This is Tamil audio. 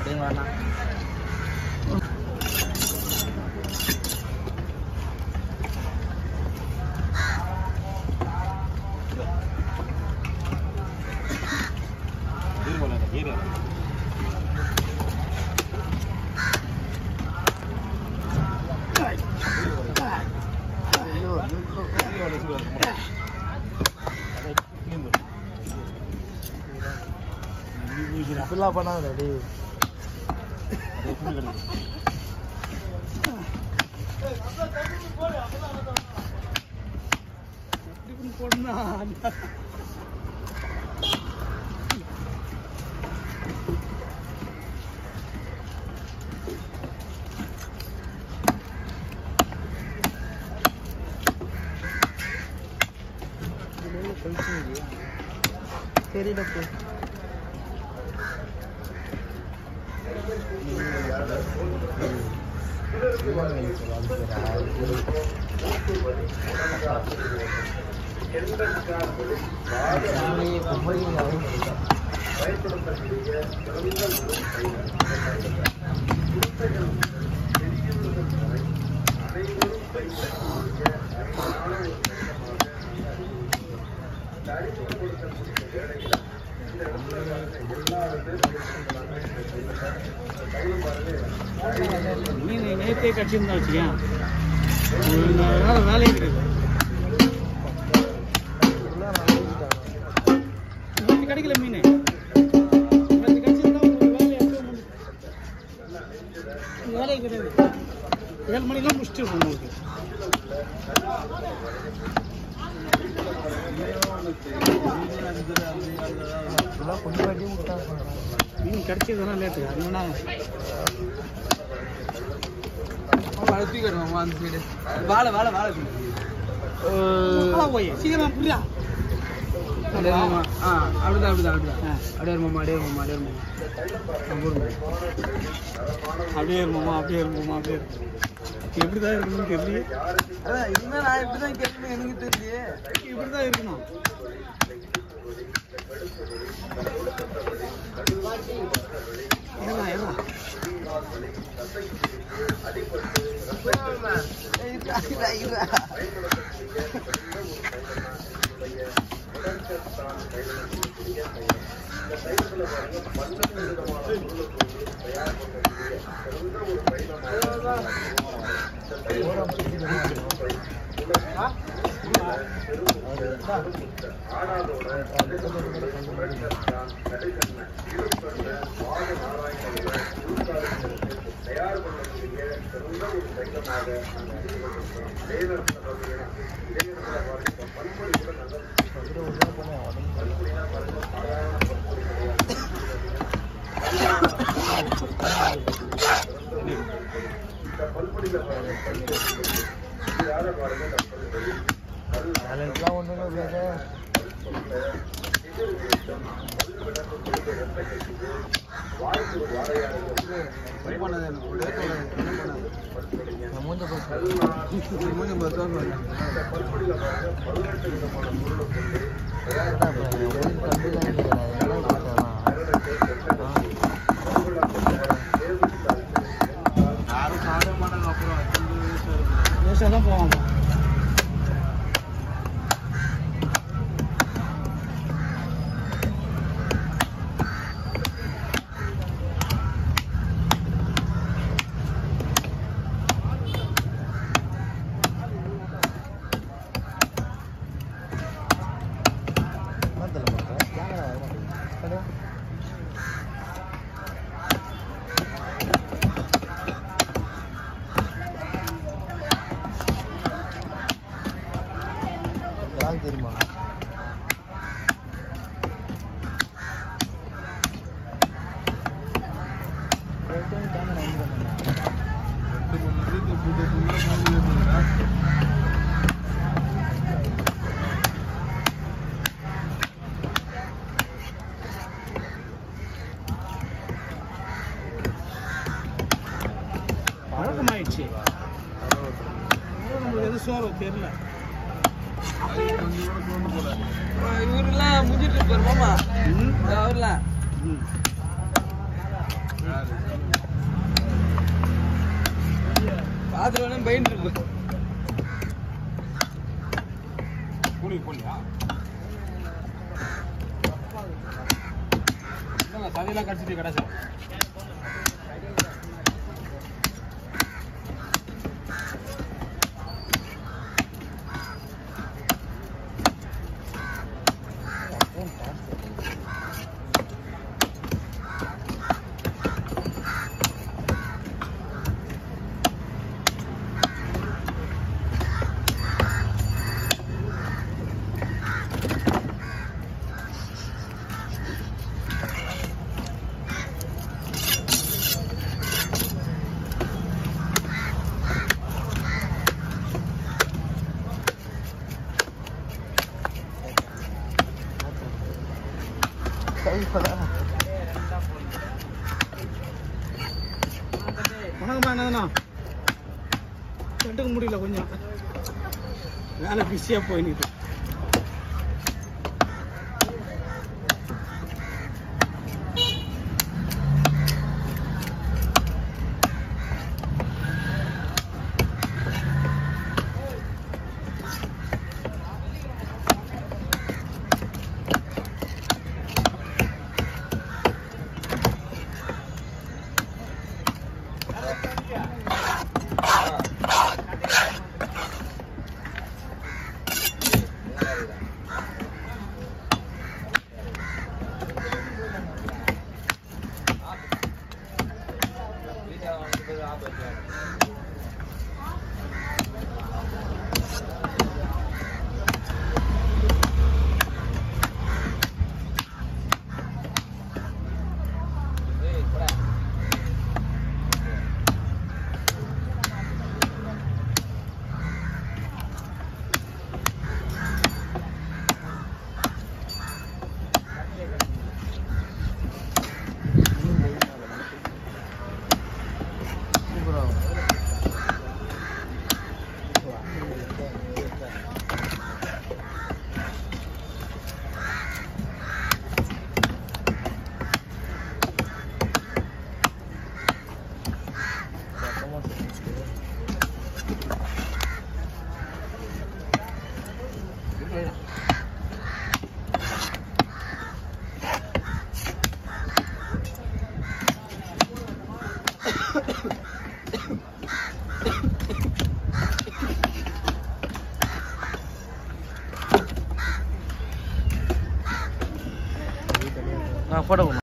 அப்படியே வேணாம் ஃபுல்லாக பண்ணாத டே தெரியல போ மீன் நேற்றே கடிச்சிருந்தா வச்சுக்கேன் வேலை வேலையே கிடையாது நேற்று கிடைக்கல மீன் நேற்று கடிச்சிருந்தா உங்களுக்கு வேலையை அப்பவே முடிஞ்சு- உங்க வேலையே கிடையாது ஏழு மணிக்கெல்லாம் முடிச்சுட்டு இருக்கும் உங்களுக்கு கொஞ்சம் வாட்டி விட்டா மீன் கிடைச்சதுனா லேட்டு அதுனா தூக்கிடுவோம் அந்த சைடு வாழை வாழை வாழை போய் சீக்கிரம் புரியா அப்படியே மாமா ஆ அப்படிதான் அப்படிதான் அப்படிதான் ஆ. அப்படியே இரு மாமா அப்படியே இரு மாமா அப்படியே இரு மாமா நான் போடுங்க அப்படியே இருமாமா அப்படியே இருமாமா அப்படியே இரு. எப்படிதான் இருக்கணும்னு தெரியல அதான் இனிமே நான் இப்படிதான் கேட்கணும் எனக்கு தெரியலையே இப்படிதான் இருக்கணும் ஏறா, ஏறா. டேலண்ட்லாம் ஒன்றும் இல்லை என்ன பண்ணது எனக்கு ஒரே தொலை, என்ன பண்ணது? நான் மூஞ்ச பார்த்து நீ மூஞ்ச பார்த்து தான் பாருங்க. யாரும் சாப்பிட மாட்டாங்க அப்புறம் லேசா தான் போவாங்க யாருக்கு தெரியுமா பழக்கமாயிடுச்சு நம்மளுக்கு எது சோறு தெரியல இவரெல்லாம் முடிஞ்சிட்டு இருப்பாரு மாமா ம். அவர்லாம் ம். பாத்துருவேன் பயந்து இருக்கு கூலிக்கு போலியா என்னங்க சதையெல்லாம் கடிச்சிட்டு கடைசா வணக்கம்மா என்னதுண்ணா கட்டுக்க முடியல கொஞ்சம் வேலை பிஸியாக போயினுது நான் போட